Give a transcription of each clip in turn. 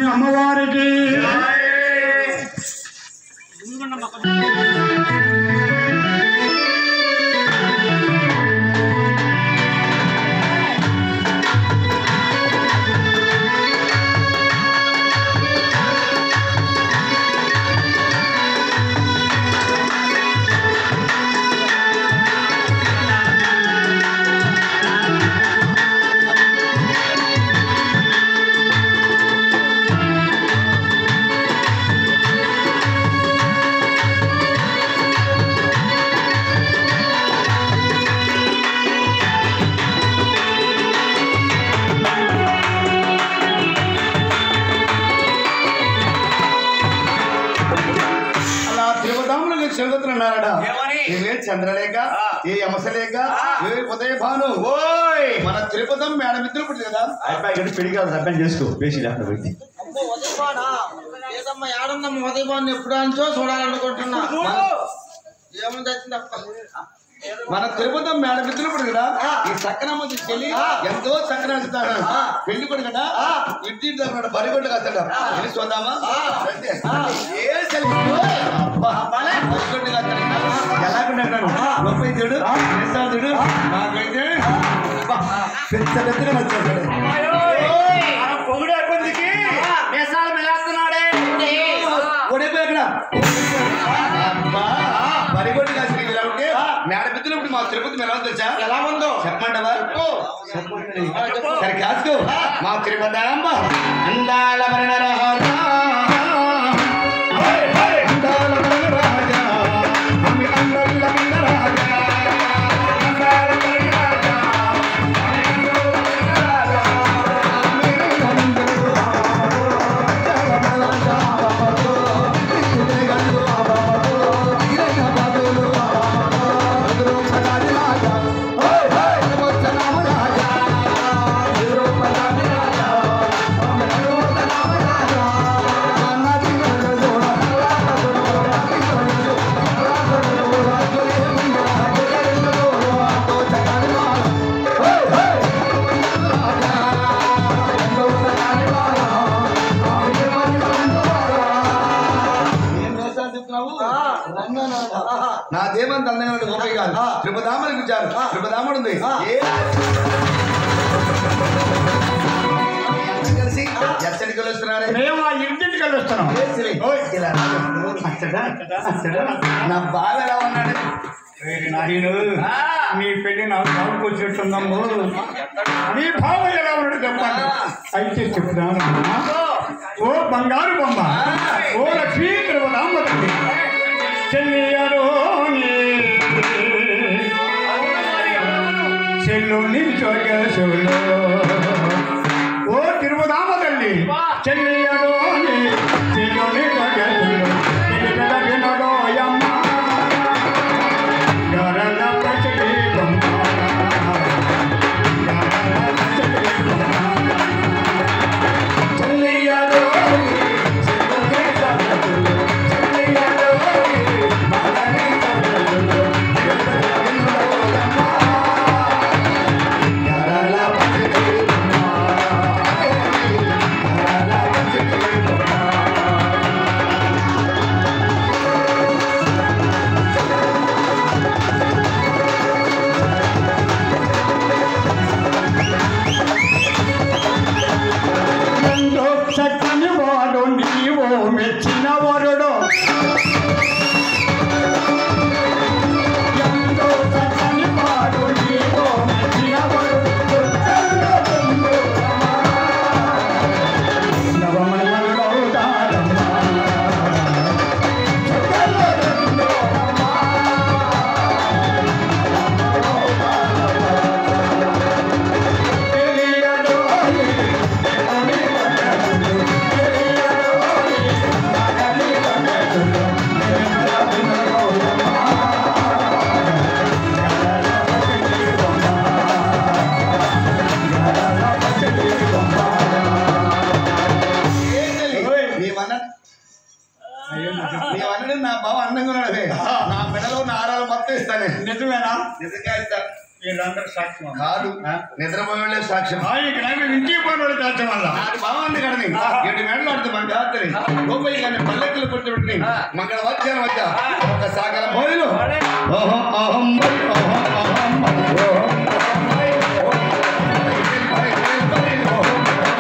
అమ్మవారికి అలా దేవదాములు చెందుతున్నారట ఏమని? ఇవే చంద్రలేఖ ఏ యమసలేఖ ఏ ఉదయ భాను ఓయ్ మన తిరుపతం మేడ మిత్రులు పుట్టింది కదా అబ్బాయి ఇక్కడ పెళ్లి కాదు అర్థం చేసుకో పేషి అక్కడ పోయింది అబ్బో, ఉదయభానా? లేదమ్మా ఏడుందమ్మా ఉదయభాన్ ఎప్పుడు అంచో చూడాలనుకుంటున్నా ఏముంది వచ్చిందప్ప మన తిరుపతం మేడ మిత్రులు పుట్టింది కదా ఈ చక్కనమ్మ తీసుకెళ్ళి ఎంతో చక్కన పెళ్లి కొడు కదా ఇంటి దగ్గర బరిగొడ్డు కాస్తాడు వెళ్ళి చూద్దామా రండి. ఏ చలి అబ్బా, బరిగొడ్డు కాస్తాడు ఎలాగుంటాడు గొప్ప చూడు చూడు నాకైతే అబ్బా, పెద్ద పెద్దగా నచ్చాడు పొగుడు కొందికి మేసాలు మెలాస్తున్నాడే ఓడిపోయి అక్కడ అబ్బా, బరిగొడ్డు కాసిన ఇలా ఉంటే మేడ మిత్రులు ఇప్పుడు మా తిరుపతి ఎలా తెలుసా ఎలా ఉందో చెప్పమంటావా సరే కాసుకో మా తిరుపతాంబ అందాల మరణ రాజా అందాల మరణ రాజా అమ్మి అందాల మరణ రాజా అందాల మరణ రాజా ఏం వేషాలు చెప్తున్నావు? నా దేవంత అందంగా ఉన్న గోపయ్య కాదు త్రిపదామని పిలిచారు త్రిపదాముడు ఉంది ఏ- కలిసి ఎచ్చడికి కలుస్తున్నారే మేము ఆ ఇంటికి వెళ్ళొస్తున్నాం ఓయ్, ఇలా రా. అచ్చడా అచ్చడా నా బావ ఎలా ఉన్నాడు వేరే నాయను నీ పెళ్లి నాకు బాబుకు వచ్చినట్టుందమ్ము నీ భావ ఎలా ఉన్నాడు చెప్పండి అయితే చెప్తాను ఓ బంగారు బొమ్మ ఓ లక్ష్మీ తిరుమలాంబ తల్లి చెల్లియరో చెల్లుని చోగసులో ఓ తిరుమలాంబ తల్లి చెల్లియరో చెల్లుని చోగసులో వినడో యమ్మ గరల పచ్చడి బొమ్మ గరల పచ్చడి బొమ్మ చెల్లియరో చెల్లుని చోగసులో చెల్లియరో మగని చోగసులో గరల పచ్చడి బొమ్మ గరల పచ్చడి వీళ్ళందరూ సాక్ష్యం కాదు నిద్రపోయే సాక్ష్యం ఇక నాకు ఇంటికి పోయిన సాక్ష్యం వల్ల నాకు బాగుంది కడని ఏడు మేడలు ఆడుతూ మన రాత్రి గోపయ్య గారిని పల్లెక్కులు పుట్టినట్టు మంగళ వచ్చాను వచ్చా ఒక సాగర బోయిలు ఓహో ఓహం బై, ఓహో ఓహం బై, ఓహో ఓహం బై, ఓహో బై, బై, బై, ఓహో.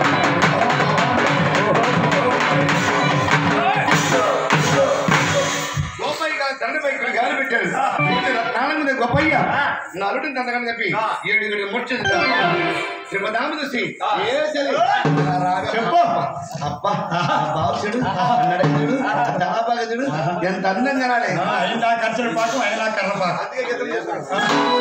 గోపయ్య గారు తండ్రిపై ఇక్కడ గాలి పెట్టాడు నాన్న మీద గొప్పయ్య నా అల్లుడిని తందకని చెప్పి ఏడు ఏడు ముచ్చదు శ్రీమదామ చూసి ఏ చలి చెప్పు అబ్బా బాబుడు నడచుడు తలాబాగదుడు ఎంత అందంగా రాలే అయినా కచ్చల పాకం అయినా కర్ర పాకం అందుకే గీతం చేస్తున్నాడు.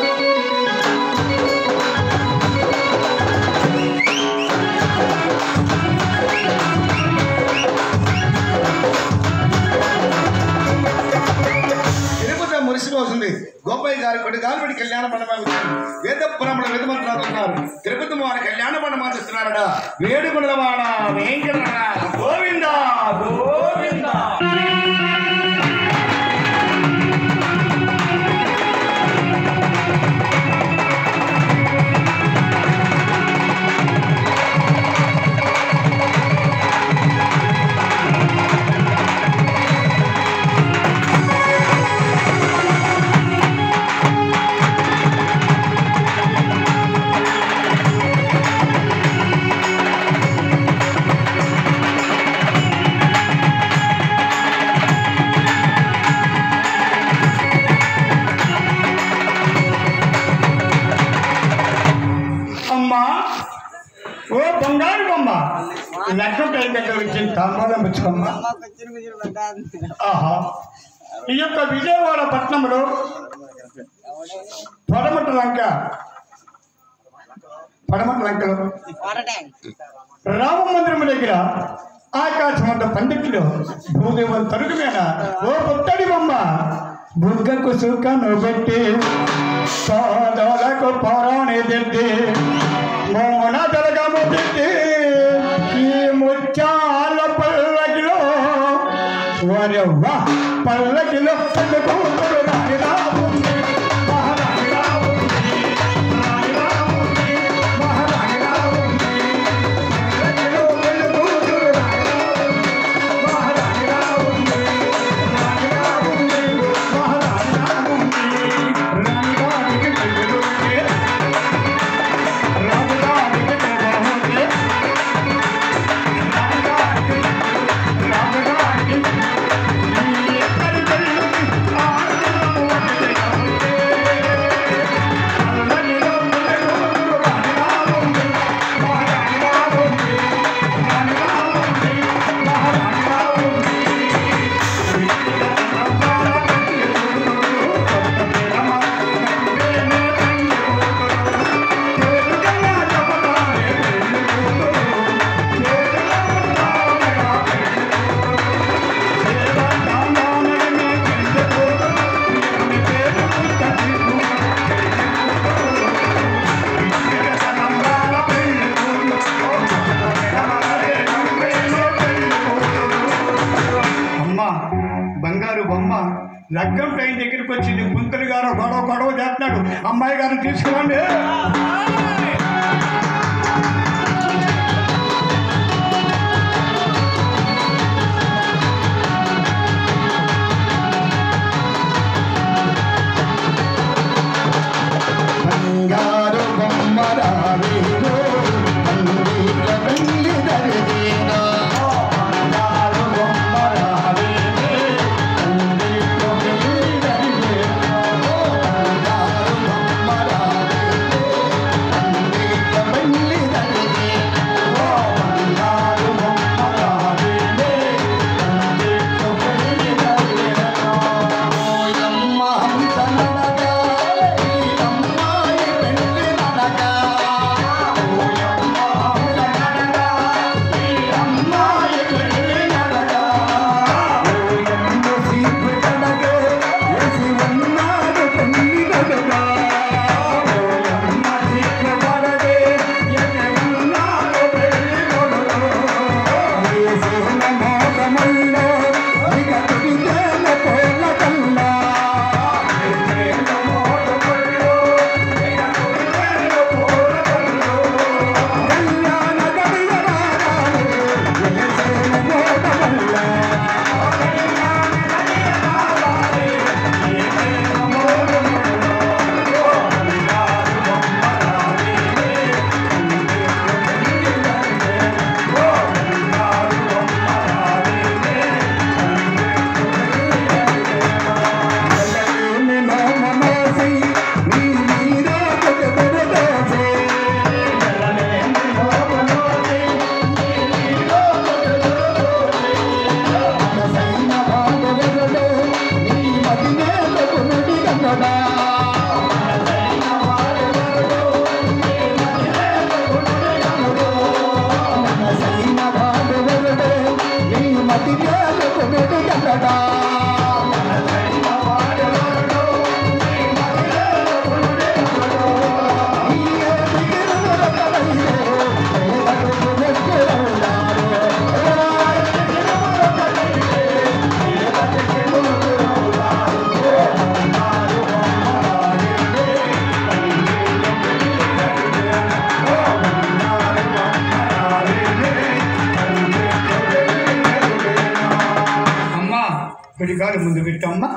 తిరుపతి మురిసిపోతుంది గోపయ్య గారి కొద్ది గాలిపడి కళ్యాణ మండపం వచ్చారు వేద పురాణ వేద మంత్రాలు ఉన్నారు తిరుపతి వారి కళ్యాణ మండపం ఇస్తున్నారట వేడుకొండల వాడ వేంకటరమణ గోవింద గోవింద అమ్మా ఓ బంగారు బొమ్మ లెక్క పై దగ్గర వచ్చిన తాంబూలం పుచ్చుకోమ్మా ఆహా ఈ యొక్క విజయవాడ పట్టణంలో పడమట లంక పడమట లంకలో రామ మందిరం దగ్గర ఆకాశమంత పండితులు భూదేవం తరుగు మీద ఓ పుట్టడి బొమ్మ బుగ్గకు సుఖను పెట్టి పాదాలకు పరాణి దిద్ది మోన జలగము దిద్ది ఈ ముత్యాల పల్లకిలో వరవ్వ పల్లకిలో కూతురు రాణిలా ఉంది మహారాణిలా ఉంది రాణిలా ఉంది మహారాణిలా ఉంది పల్లకిలో కూతురు రాణిలా ఉంది మహారాణిలా ఉంది రాణిలా ఉంది మహారాణిలా ఉంది రాణిగారికి పెళ్ళుంది రాజుగారికి పెళ్ళుంది రాజుగారికి రాజుగారికి ఈ ఇద్దరి పెళ్ళుంది ఆనందము ఒకటే ఉంది అల్లరిలో పెళ్ళుంది రాణిలా ఉంది మహారాణిలా ఉంది రాణిలా ఉంది మహారాణిలా ఉంది అమ్మ బంగారు బొమ్మ లగ్గం టైం దగ్గరికి వచ్చింది కుంతలు గారు గొడవ గొడవ చేస్తున్నాడు అమ్మాయి గారిని తీసుకురండి బంగారు బొమ్మ రావేదో అందిక వెళ్ళి దరిదేనా బంగారు బొమ్మ రావేదో అందిక వెళ్ళి దరిదేనా బంగారు బొమ్మ రావేదో కాలు ముందు పెట్టమ్మా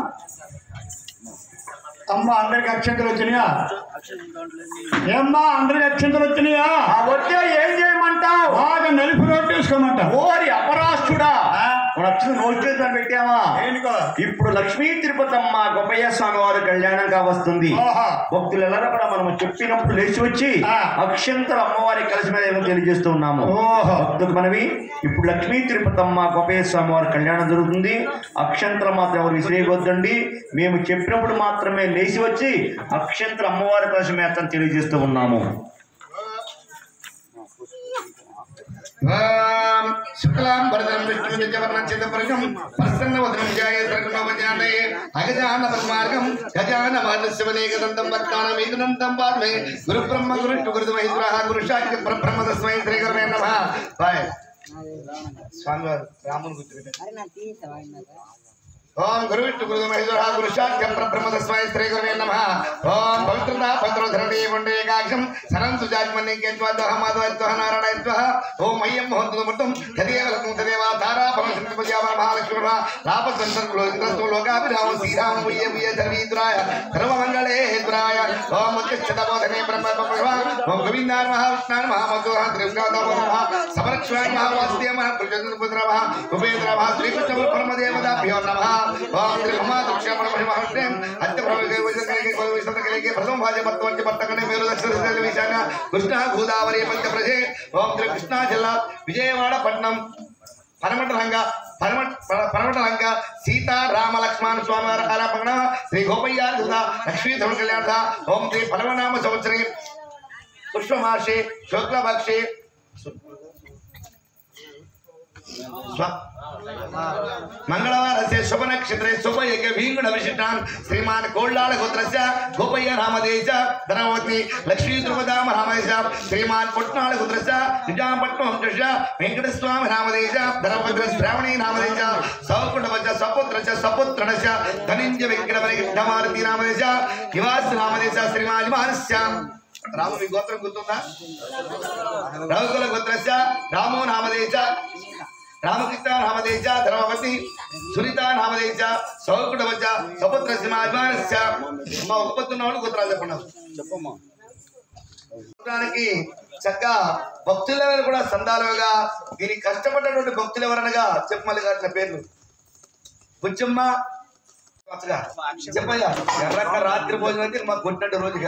అమ్మ అందరికి అక్షంతలు వచ్చినాయా ఏమ్మా అందరికి అక్షంతలు వచ్చినాయా ఆ వచ్చే ఏం చేయమంటావు బాగా నలుపు రోడ్డు వేసుకోమంట ఓరి అపరాష్ట్రుడా వచ్చిన నోట్ చేసిన పెట్టావా దేనికో ఇప్పుడు లక్ష్మీ తిరుపతమ్మ గొప్పయ్య స్వామి వారి కళ్యాణంగా వస్తుంది ఓహో. భక్తులు ఎలా కూడా మనం చెప్పినప్పుడు లేచి వచ్చి ఆ. అక్షంతల అమ్మవారి కలిసి మీద ఏమో తెలియజేస్తూ ఉన్నాము ఓహో. భక్తులకు మనవి ఇప్పుడు లక్ష్మీ తిరుపతమ్మ గొప్పయ్య స్వామి వారి కళ్యాణం జరుగుతుంది అక్షంతలు మాత్రం ఎవరు విసిరేయవద్దండి మేము చెప్పినప్పుడు మాత్రమే లేచి వచ్చి అక్షంతల అమ్మవారి కలిసి మేతం తెలియజేస్తూ ఉన్నాము ఓం శుక్లాం వరదం విష్ణు నిజవర్ణం చిదపరగం ప్రసన్నవదనం జాయ సర్గమవజానయే అగజాన పద్మార్గం గజాన మానస్యవనేకదంతం వర్తానం ఏకదంతం పాద్మే గురు బ్రహ్మ గురు విష్ణు గురు మహేంద్ర గురు శాక్య పరబ్రహ్మ తస్మై శ్రీ గురువే నమః బాయ్ స్వామివారు రాముని గుర్తుపెట్టారు ఓం గురు విష్ణు గురు మహేశ్వర గురు శాక్య పరబ్రహ్మ తస్మై శ్రీ గురువే నమః ఓం పవిత్రత భద్రోధరణి వండేకాక్షం సరంతు జాజ్మని కేత్వాదహ మాధవత్వ నారాయణత్వ ఓం మయ్యం మహోత్తు ముట్టం తదేవ లగ్నం తదేవ తారా భవన పద్యావ మహాలక్ష్మి రాప సంతర్కులో ఇంద్రస్తో లోకాభిరామ శ్రీరామ ముయ్య ముయ్య ధర్మీతురాయ సర్వమంగళేతురాయ ఓం ఉత్తిష్ఠత బోధనే బ్రహ్మ బ్రహ్మ ఓం గోవిందాయ మహావిష్ణాయ మహామధుః త్రివిక్రమ మహా సమరక్షాయ మహావాస్య మహా ప్రజన పుత్ర మహా ఉపేంద్ర మహా శ్రీకృష్ణ పరమదేవతాభ్యో నమః ఓం శ్రీ మహాదక్ష పరమ మహర్షి అత్య ప్రవేశ విజయకలిగే కోయ విశంతకలిగే ప్రథమ భాజ పత్వంచ పత్తకనే మేరు దక్షిణ విశాఖ కృష్ణ గోదావరి పంచప్రదే ఓం శ్రీ కృష్ణా జిల్లా విజయవాడ పట్నం పరమటలంగ పరమ పరమటలంగ సీతా రామ లక్ష్మణ స్వామి వారి ఆలాపన శ్రీ గోపయ్య లక్ష్మీ ధనుడు కళ్యాణ ఓం శ్రీ పరమనామ సంవత్సరి పుష్పమాసే శుక్లపక్షే స్వ- మంగళవారस्य शुभनक्षत्रे शुभयज्ञ भीङ्गुण विशिष्टान् श्रीमान् कोल्लाळ गोत्रस्य गोपय्य रामदेश धनवती लक्ष्मी द्रुपदाम रामदेश श्रीमान् पुट्नाळ गोत्रस्य निजामपट्टम वंशस्य वेङ्कटस्वामी रामदेश धनवद्र श्रावणी रामदेश सौकुटवस्य सपुत्रस्य सपुत्रणस्य धनिञ्ज वेङ्कटवरगिड्डमारुति रामदेश निवास रामदेश श्रीमान् महर्ष्य రాము మీ గోత్రం గుర్తుందా రఘుకుల గోత్రస్య రామో నామదేశ రామకృష్ణ నామదేశ ధర్మవతి సునీత నామదేశ సౌకుటవచ్చ సపుత్ర సింహాభిమానస్య మా ఉత్పత్తున్న వాళ్ళు గోత్రాలు చెప్పండి చెప్పమ్మా గోత్రానికి చక్కగా భక్తులెవరు కూడా సందాలుగా దీనికి కష్టపడ్డటువంటి భక్తులు ఎవరనగా చెప్పమల్లి గారి పేర్లు బుచ్చమ్మ వచ్చగా చెప్పయ్యా ఎర్రక్క రాత్రి భోజనం అయితే మాకు కొట్టినట్టు రోజుగా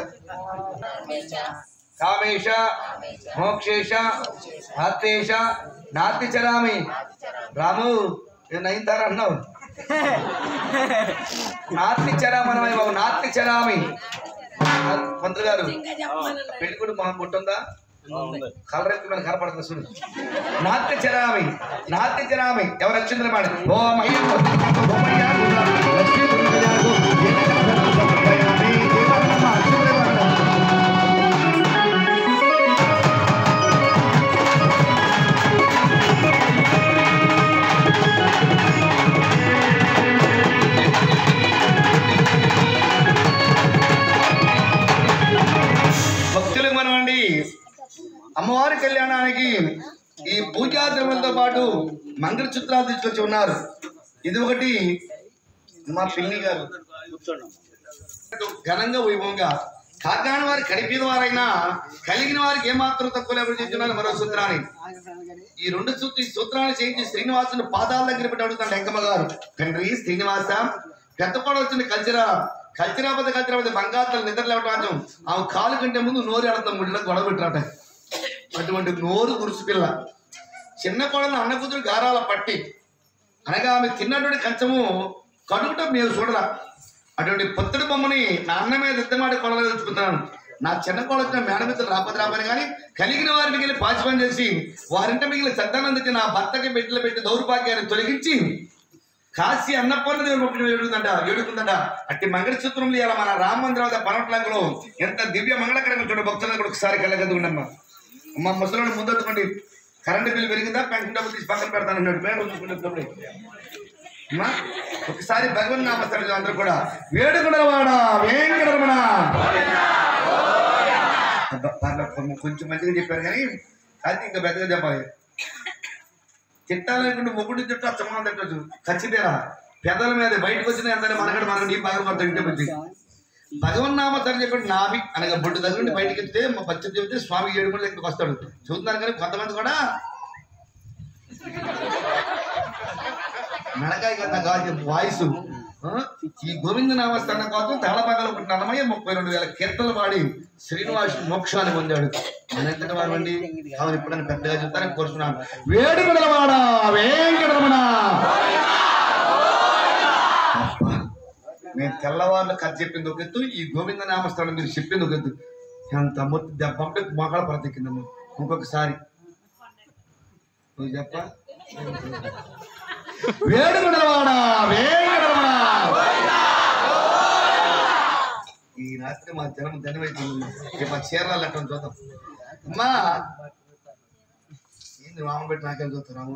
కామేశ మోక్షేశ ఆత్తేశ నాతి చరామి రాము నైన్తార అన్నావు నాతి చరామనమై బాబు నాతి చరామి మంత్రి గారు పెళ్లి కూడా మనం పుట్టుందా కలర్ ఎత్తి మనకు కనపడుతుంది చూడు నాట్య చరామి నాట్య చరామి ఎవరు వచ్చింది మాట ఓ మయ్య ఓమయ్య లక్ష్మీ దుర్గయాకు భక్తులకు మనమండి అమ్మవారి కళ్యాణానికి ఈ పూజా ద్రవ్యాలతో పాటు మంగళసూత్రాలు తీసుకొచ్చి ఉన్నారు ఇది ఒకటి మా పిల్లి గారు ఘనంగా వైభవంగా కాకాని వారి కడిపిన వారైనా కలిగిన వారికి ఏమాత్రం తక్కువ లేకుండా చెప్తున్నారు మరో సూత్రాన్ని ఈ రెండు సూత్ర ఈ సూత్రాన్ని చేయించి శ్రీనివాసుని పాదాల దగ్గర పెట్టి అడుగుతాడు వెంకమ్మ గారు తండ్రి శ్రీనివాస పెద్ద కూడా వచ్చింది కల్చరా కల్చరాపద కల్చరాపద బంగారు నిద్ర లేవటం ఆమె కాలు కంటే ముందు నోరు ఆడతాం ముడిలో గొడవ పెట్టరాట అటువంటి నోరు గురుసు పిల్ల చిన్న కోడలు అన్న కూతురు గారాల పట్టి అనగా ఆమె తిన్నటువంటి కంచము కడుగుట మీరు చూడరా అటువంటి పొత్తుడి బొమ్మని నా అన్న మీద ఇద్దమాటి కొడలు తెచ్చుకుంటున్నాను నా చిన్న కొడుకు మేడ మీద రాపతి రాపని కానీ కలిగిన వారి మిగిలి పాచిపని చేసి వారింట మిగిలిన సత్తానందుకి నా భర్తకి బిడ్డలు పెట్టి దౌర్భాగ్యాన్ని తొలగించి కాశీ అన్నపూర్ణ దేవుడు మొక్కలు ఎడుగుతుందంట ఎడుగుతుందంట అట్టి మంగళసూత్రంలో ఇలా మన రామ మందిరం పనట్లంకలో ఎంత దివ్య మంగళకరంగా చూడ భక్తులను కూడా ఒకసారి కళ్ళగదుకుండమ్మా అమ్మ ముసలిని ముందెత్తుకోండి కరెంటు బిల్లు పెరిగిందా పెన్షన్ డబ్బులు తీసి పక్కన పెడతానన్నాడు పేరు చూసుకునేటప్పుడు అమ్మా ఒకసారి భగవన్ నామస్తారు అందరూ కూడా వేడుకుడవాడ వేంకటరమణ అబ్బా, పర్లేదు, కొంచెం- కొంచెం మంచిగా చెప్పారు కానీ అది ఇంకా పెద్దగా చెప్పాలి తిట్టాలనుకుంటే ముగ్గుడు చుట్టూ అచ్చమానం తిట్టచ్చు ఖచ్చితంగా పెదల మీద బయటకు వచ్చిన ఎంత మనగడ మనగడ ఈ పగల పడతాడు ఇంటి వచ్చి భగవన్నామ తని చెప్పి నాభి అనగా బొడ్డు దగ్గర నుండి బయటకు ఎత్తే మా పచ్చడి చెబితే స్వామి ఏడు కూడా ఇక్కడికి వస్తాడు చూస్తున్నారు కానీ కొంతమంది కూడా మెడకాయ కన్నా కాదు వాయిస్ ఈ గోవింద నామస్థానం కోసం తలపగల ఒకటి నలమయ్య ముప్పై రెండు వేల కీర్తనలు పాడి శ్రీనివాసు మోక్షాన్ని పొందాడు మన ఎంతటి వారు అండి అవును ఇప్పుడని పెద్దగా చెప్తారని కోరుతున్నాను వేడుకడలవాడా వేంకటరమణ అబ్బా, నేను తెల్లవారులు కథ చెప్పింది ఒక ఎత్తు ఈ గోవింద నామస్థానం మీరు చెప్పింది ఒక ఎత్తు ఎంత మొత్తం దెబ్బంటే మొగల ప్రతికిందమ్మ ఇంకొకసారి నువ్వు చెప్ప వేడుకడలవాడా వేంకటరమణ ఈ రాత్రి మా జనం ధనమైపోయింది రేపు మా చీరలు అట్లా చూద్దాం అమ్మా ఏంది మామ పెట్టి నాకేం చూస్తావు రాము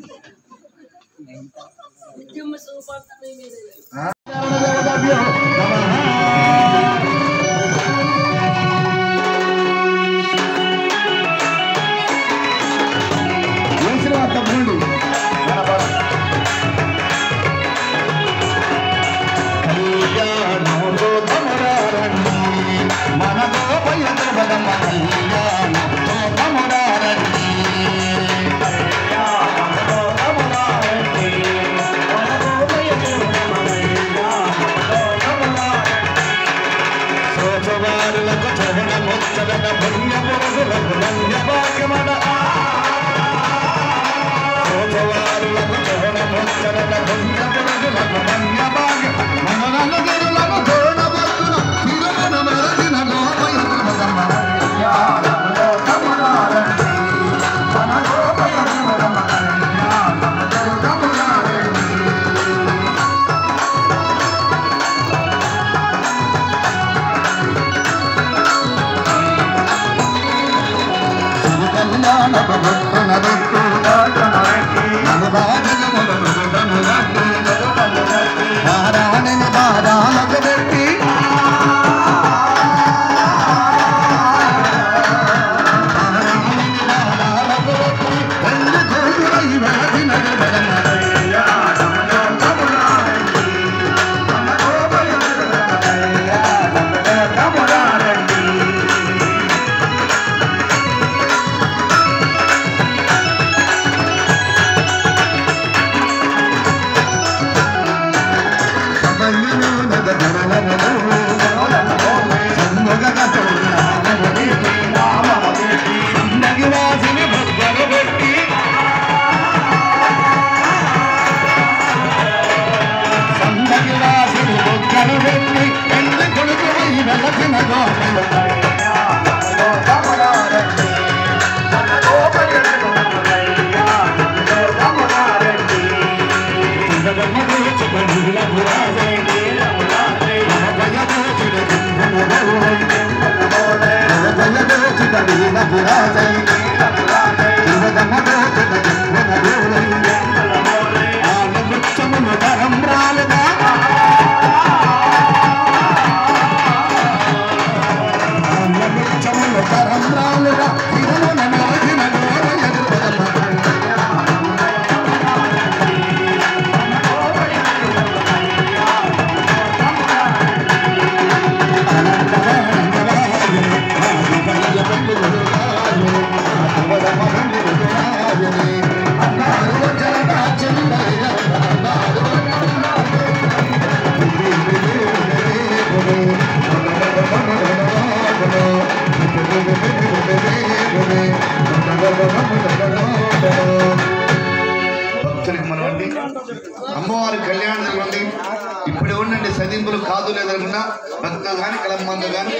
భక్తులకి మనవండి అమ్మవారి కళ్యాణం జరగండి ఇప్పుడు ఉండండి చదింపులు కాదు లేదనుకున్నా భక్తులు కానీ కలమ్మందు కానీ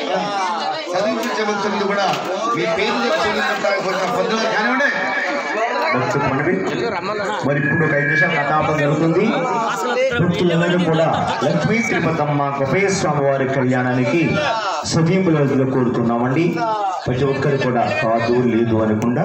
చదివించే భక్తులు కూడా మీ పేరు చెప్పుకుంటారు పొద్దున కానివ్వండి భక్తులు మనవి మరి ఇప్పుడు ఒక ఐదు నిమిషాల కథాపం జరుగుతుంది భక్తులందరూ కూడా లక్ష్మీ తిరుపతమ్మ గోపేశ్వర వారి కళ్యాణానికి సతీంపుల కోరుతున్నామండి ప్రతి ఒక్కరు కూడా కాదు లేదు అనకుండా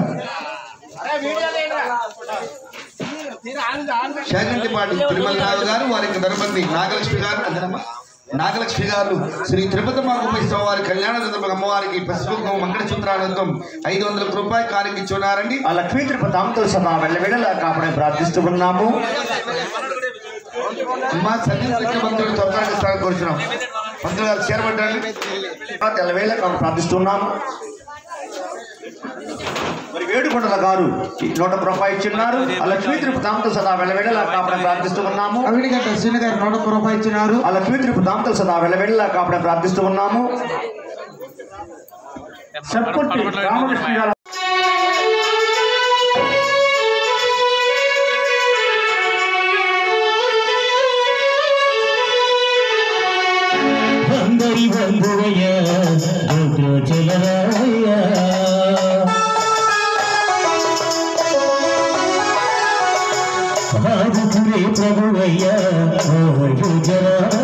శాకంటిపాటి తిరుమలరావు గారు వారికి ధనబంది నాగలక్ష్మి గారు అందరమ్మ నాగలక్ష్మి గారు శ్రీ తిరుపతి మాగుపేశ్వర వారి కళ్యాణ రంగం అమ్మవారికి పసుపు మంగళ సూత్రానందం ఐదు వందల రూపాయలు కారికి ఇచ్చున్నారండి ఆ లక్ష్మీ తిరుపతి అమ్మతో సదా వెళ్ళ వెళ్ళలా కాపాడని ప్రార్థిస్తూ ఉన్నాము మా సన్నిధి భక్తుడు త్వరగా ఇస్తారని కోరుచున్నాం పంతులు గారు చేరబడ్డాడు తెల్లవేళ కావున ప్రార్థిస్తున్నాము మరి వేడుకొండల గారు ఈ నూట రూపాయి ఇచ్చిన్నారు ఆ లక్ష్మీ తిరుపతి సదా వెళ్ళవేళలా కాపడం ప్రార్థిస్తూ ఉన్నాము అవిడిగడ్డ శ్రీని గారు నూట ఒక్క రూపాయి ఇచ్చినారు ఆ లక్ష్మీ తిరుపతి సదా వెళ్ళవేళలా కాపడం ప్రార్థిస్తూ ఉన్నాము చెప్పుట్టి రామకృష్ణ గారు అందరి బంధువయ్య రుద్రజలరాయ ఆదుకునే ప్రభువయ్య రుద్రజరాయ